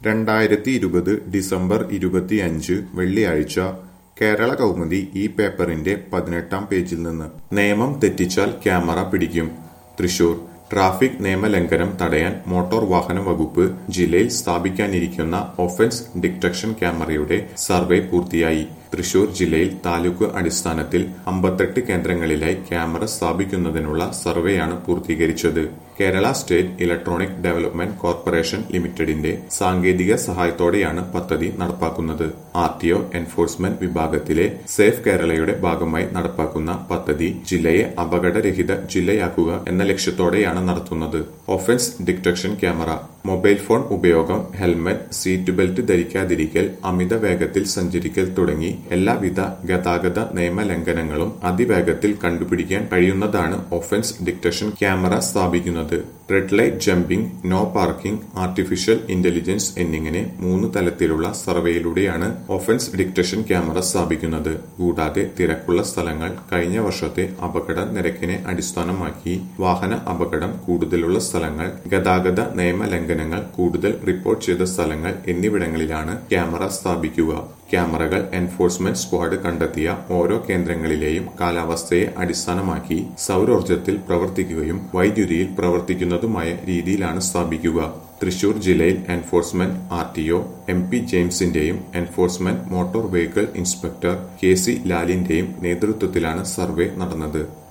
രണ്ടായിരത്തി ഇരുപത് ഡിസംബർ ഇരുപത്തിയഞ്ച് വെള്ളിയാഴ്ച കേരള കൗമുദി ഈ പേപ്പറിന്റെ പതിനെട്ടാം പേജിൽ നിന്ന് നിയമം തെറ്റിച്ചാൽ ക്യാമറ പിടിക്കും തൃശൂർ ട്രാഫിക് നിയമലംഘനം തടയാൻ മോട്ടോർ വാഹന വകുപ്പ് ജില്ലയിൽ സ്ഥാപിക്കാനിരിക്കുന്ന ഒഫൻസ് ഡിറ്റക്ഷൻ ക്യാമറയുടെ സർവേ പൂർത്തിയായി തൃശൂർ ജില്ലയിൽ താലൂക്ക് അടിസ്ഥാനത്തിൽ അമ്പത്തെട്ട് കേന്ദ്രങ്ങളിലായി ക്യാമറ സ്ഥാപിക്കുന്നതിനുള്ള സർവേയാണ് പൂർത്തീകരിച്ചത് Kerala state electronic development corporation ലിമിറ്റഡിന്റെ സാങ്കേതിക സഹായത്തോടെയാണ് പദ്ധതി നടപ്പാക്കുന്നത് ആർ ടി ഒ എൻഫോഴ്സ്മെന്റ് വിഭാഗത്തിലെ സേഫ് കേരളയുടെ ഭാഗമായി നടപ്പാക്കുന്ന പദ്ധതി ജില്ലയെ അപകടരഹിത ജില്ലയാക്കുക എന്ന ലക്ഷ്യത്തോടെയാണ് നടത്തുന്നത് offence detection camera mobile phone ഉപയോഗം ഹെൽമറ്റ് സീറ്റ് ബെൽറ്റ് ധരിക്കാതിരിക്കൽ അമിത വേഗത്തിൽ സഞ്ചരിക്കൽ തുടങ്ങി എല്ലാവിധ ഗതാഗത നിയമലംഘനങ്ങളും അതിവേഗത്തിൽ കണ്ടുപിടിക്കാൻ കഴിയുന്നതാണ് ഒഫൻസ് ഡിറ്റക്ഷൻ ക്യാമറ സ്ഥാപിക്കുന്നത് red light jumping no parking artificial intelligence എന്നിങ്ങനെ മൂന്ന് തലത്തിലുള്ള സർവേയിലൂടെയാണ് ഒഫൻസ് ഡിറ്റക്ഷൻ ക്യാമറ സ്ഥാപിക്കുന്നത് കൂടാതെ തിരക്കുള്ള സ്ഥലങ്ങൾ കഴിഞ്ഞ വർഷത്തെ അപകട നിരക്കിനെ അടിസ്ഥാനമാക്കി വാഹന അപകടം കൂടുതലുള്ള സ്ഥലങ്ങൾ ഗതാഗത നിയമലംഘനങ്ങൾ കൂടുതൽ റിപ്പോർട്ട് ചെയ്ത സ്ഥലങ്ങൾ എന്നിവിടങ്ങളിലാണ് ക്യാമറ സ്ഥാപിക്കുക ക്യാമറകൾ എൻഫോഴ്സ്മെന്റ് സ്ക്വാഡ് കണ്ടെത്തിയ ഓരോ കേന്ദ്രങ്ങളിലെയും കാലാവസ്ഥയെ അടിസ്ഥാനമാക്കി സൗരോർജ്ജത്തിൽ പ്രവർത്തിക്കുകയും വൈദ്യുതിയിൽ പ്രവർത്തിക്കുന്നതുമായ രീതിയിലാണ് സ്ഥാപിക്കുക തൃശൂർ ജില്ലയിൽ enforcement R T O M P ജെയിംസിന്റെയും enforcement motor vehicle inspector K C ലാലിന്റെയും നേതൃത്വത്തിലാണ് സർവേ നടന്നത്